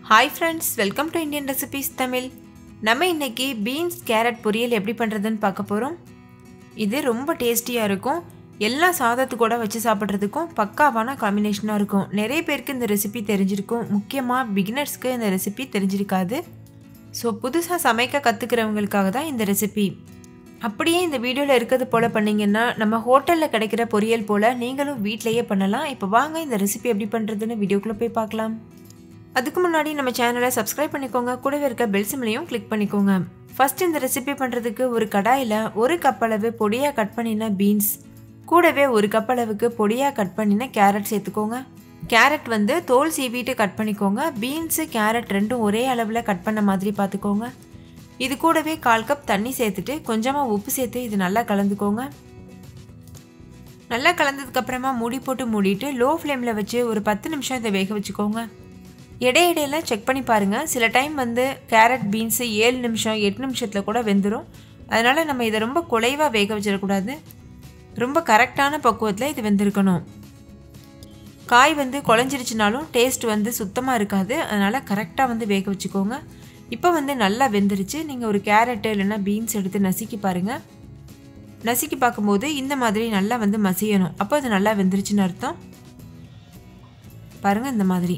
hi friends welcome to Indian recipes Tamil நம்ம இன்னைக்கு beans carrot பொரியல் எப்படி பண்ணுறதுன்னு பார்க்க போகிறோம் இது ரொம்ப டேஸ்டியாக இருக்கும் எல்லா சாதத்து கூட வச்சு சாப்பிட்றதுக்கும் பக்காவான காம்பினேஷனாக இருக்கும் நிறைய பேருக்கு இந்த ரெசிபி தெரிஞ்சிருக்கும் முக்கியமாக பிகினர்ஸ்க்கு இந்த ரெசிபி தெரிஞ்சிருக்காது ஸோ புதுசாக சமைக்க கற்றுக்கிறவங்களுக்காக தான் இந்த ரெசிபி அப்படியே இந்த வீடியோவில் இருக்கிறது போல் பண்ணிங்கன்னா நம்ம ஹோட்டலில் கிடைக்கிற பொரியல் போல் நீங்களும் வீட்டிலையே பண்ணலாம் இப்போ வாங்க இந்த ரெசிபி எப்படி பண்ணுறதுன்னு வீடியோக்குள்ளே போய் பார்க்கலாம் அதுக்கு முன்னாடி நம்ம சேனலை சப்ஸ்கிரைப் பண்ணிக்கோங்க கூடவே இருக்க பெல் சிம்லையும் கிளிக் பண்ணிக்கோங்க ஃபர்ஸ்ட் இந்த ரெசிபி பண்ணுறதுக்கு ஒரு கடாயில் ஒரு கப் அளவு பொடியாக கட் பண்ணின பீன்ஸ் கூடவே ஒரு கப் அளவுக்கு பொடியாக கட் பண்ணின கேரட் சேர்த்துக்கோங்க கேரட் வந்து தோல் சீவிட்டு கட் பண்ணிக்கோங்க பீன்ஸு கேரட் ரெண்டும் ஒரே அளவில் கட் பண்ண மாதிரி பார்த்துக்கோங்க இது கூடவே கால் கப் தண்ணி சேர்த்துட்டு கொஞ்சமாக உப்பு சேர்த்து இது நல்லா கலந்துக்கோங்க நல்லா கலந்ததுக்கப்புறமா மூடி போட்டு மூடிட்டு லோ ஃப்ளேமில் வச்சு ஒரு பத்து நிமிஷம் இதை வேக வச்சுக்கோங்க இடையிடையில செக் பண்ணி பாருங்கள் சில டைம் வந்து கேரட் பீன்ஸு ஏழு நிமிஷம் எட்டு நிமிஷத்தில் கூட வெந்துடும் அதனால் நம்ம இதை ரொம்ப குலைவாக வேக வச்சிடக்கூடாது ரொம்ப கரெக்டான பக்குவத்தில் இது வெந்திருக்கணும் காய் வந்து குழஞ்சிருச்சுனாலும் டேஸ்ட் வந்து சுத்தமாக இருக்காது அதனால் கரெக்டாக வந்து வேக வச்சுக்கோங்க இப்போ வந்து நல்லா வெந்துருச்சு நீங்கள் ஒரு கேரட்டு இல்லைன்னா பீன்ஸ் எடுத்து நசுக்கி பாருங்கள் நசுக்கி பார்க்கும்போது இந்த மாதிரி நல்லா வந்து மசியணும் அப்போ அது நல்லா வெந்துருச்சுன்னு அர்த்தம் பாருங்கள் இந்த மாதிரி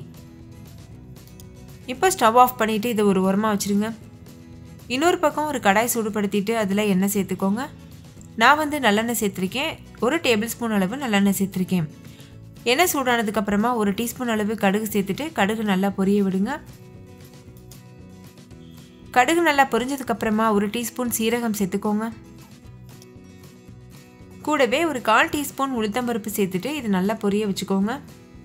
இப்போ ஸ்டவ் ஆஃப் பண்ணிவிட்டு இதை ஒரு உரமாக வச்சுருங்க இன்னொரு பக்கம் ஒரு கடாய் சூடுபடுத்திட்டு அதில் எண்ணெய் சேர்த்துக்கோங்க நான் வந்து நல்லெண்ணெய் சேர்த்துருக்கேன் ஒரு டேபிள் ஸ்பூன் அளவு நல்லெண்ணெய் சேர்த்துருக்கேன் எண்ணெய் சூடானதுக்கப்புறமா ஒரு டீஸ்பூன் அளவு கடுகு சேர்த்துட்டு கடுகு நல்லா பொரிய விடுங்க கடுகு நல்லா பொரிஞ்சதுக்கப்புறமா ஒரு டீஸ்பூன் சீரகம் சேர்த்துக்கோங்க கூடவே ஒரு கால் டீஸ்பூன் உளுத்தம்பருப்பு சேர்த்துட்டு இது நல்லா பொரிய வச்சுக்கோங்க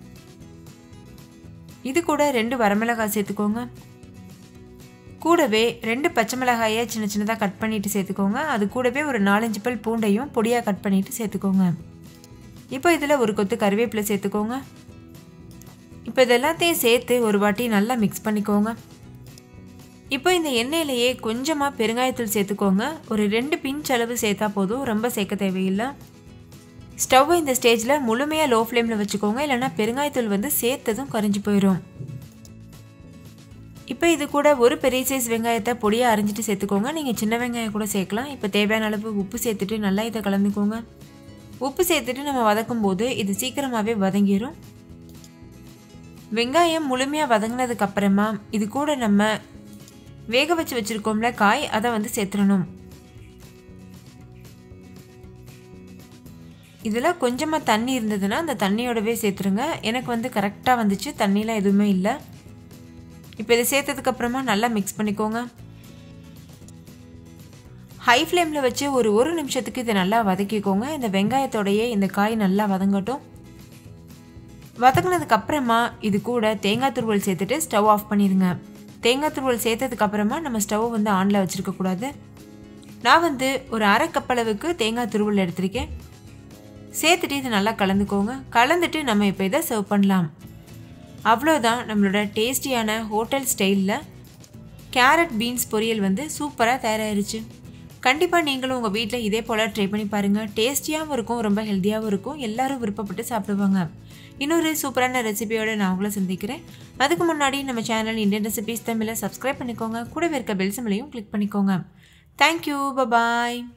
இது கூட ரெண்டு வரமிளகாய் சேர்த்துக்கோங்க கூடவே ரெண்டு பச்சை மிளகாயை சின்ன சின்னதாக கட் பண்ணிட்டு சேர்த்துக்கோங்க அது கூடவே ஒரு நாலஞ்சு பல் பூண்டையும் பொடியாக கட் பண்ணிட்டு சேர்த்துக்கோங்க இப்போ இதில் ஒரு கொத்து கருவேப்பிலை சேர்த்துக்கோங்க இப்போ இது எல்லாத்தையும் சேர்த்து ஒரு வாட்டி நல்லா மிக்ஸ் பண்ணிக்கோங்க இப்போ இந்த எண்ணெயிலேயே கொஞ்சமாக பெருங்காயத்தூள் சேர்த்துக்கோங்க ஒரு ரெண்டு பிஞ்ச் அளவு சேர்த்தா போதும் ரொம்ப சேர்க்க தேவையில்லை ஸ்டவ்வை இந்த ஸ்டேஜில் முழுமையாக லோ ஃப்ளேமில் வச்சுக்கோங்க இல்லைனா பெருங்காயத்தூள் வந்து சேர்த்ததும் கரைஞ்சி போயிடும் இப்போ இது கூட ஒரு பெரிய சைஸ் வெங்காயத்தை பொடியாக அரிஞ்சிட்டு சேர்த்துக்கோங்க நீங்கள் சின்ன வெங்காயம் கூட சேர்க்கலாம் இப்போ தேவையான அளவு உப்பு சேர்த்துட்டு நல்லா இதை கலந்துக்கோங்க உப்பு சேர்த்துட்டு நம்ம வதக்கும் போது இது சீக்கிரமாகவே வதங்கிடும் வெங்காயம் முழுமையாக வதங்கினதுக்கு அப்புறமா இது கூட நம்ம வேக வச்சு வச்சுருக்கோம்ல காய் அதை வந்து சேர்த்துடணும் இதில் கொஞ்சமாக தண்ணி இருந்ததுன்னா அந்த தண்ணியோடவே சேர்த்துருங்க எனக்கு வந்து கரெக்டாக வந்துச்சு தண்ணிலாம் எதுவுமே இல்லை இப்போ இதை சேர்த்ததுக்கப்புறமா நல்லா மிக்ஸ் பண்ணிக்கோங்க ஹை ஃப்ளேமில் வச்சு ஒரு ஒரு நிமிஷத்துக்கு இதை நல்லா வதக்கிக்கோங்க இந்த வெங்காயத்தோடையே இந்த காய் நல்லா வதங்கட்டும் வதங்கினதுக்கு அப்புறமா இது கூட தேங்காய் துருவல் சேர்த்துட்டு ஸ்டவ் ஆஃப் பண்ணிடுங்க தேங்காய் துருவல் சேர்த்ததுக்கு அப்புறமா நம்ம ஸ்டவ் வந்து ஆனில் வச்சுருக்கக்கூடாது நான் வந்து ஒரு அரை கப் அளவுக்கு தேங்காய் துருவல் எடுத்திருக்கேன் சேர்த்துட்டு இதை நல்லா கலந்துக்கோங்க கலந்துட்டு நம்ம இப்போ இதை சர்வ் பண்ணலாம் அவ்வளோதான் நம்மளோட டேஸ்டியான ஹோட்டல் ஸ்டைலில் கேரட் பீன்ஸ் பொரியல் வந்து சூப்பராக தயாராகிருச்சு கண்டிப்பாக நீங்களும் உங்கள் வீட்டில் இதே போல் ட்ரை பண்ணி பாருங்கள் டேஸ்டியாகவும் இருக்கும் ரொம்ப ஹெல்த்தியாகவும் இருக்கும் எல்லாரும் விருப்பப்பட்டு சாப்பிடுவாங்க இன்னொரு சூப்பரான ரெசிபியோடு நான் உங்களை சந்திக்கிறேன் அதுக்கு முன்னாடி நம்ம சேனல் இந்தியன் ரெசிபிஸ் தமிழில் சப்ஸ்கிரைப் பண்ணிக்கோங்க கூடவே இருக்க பெல் சிம்லையும் கிளிக் பண்ணிக்கோங்க தேங்க்யூ பபாய்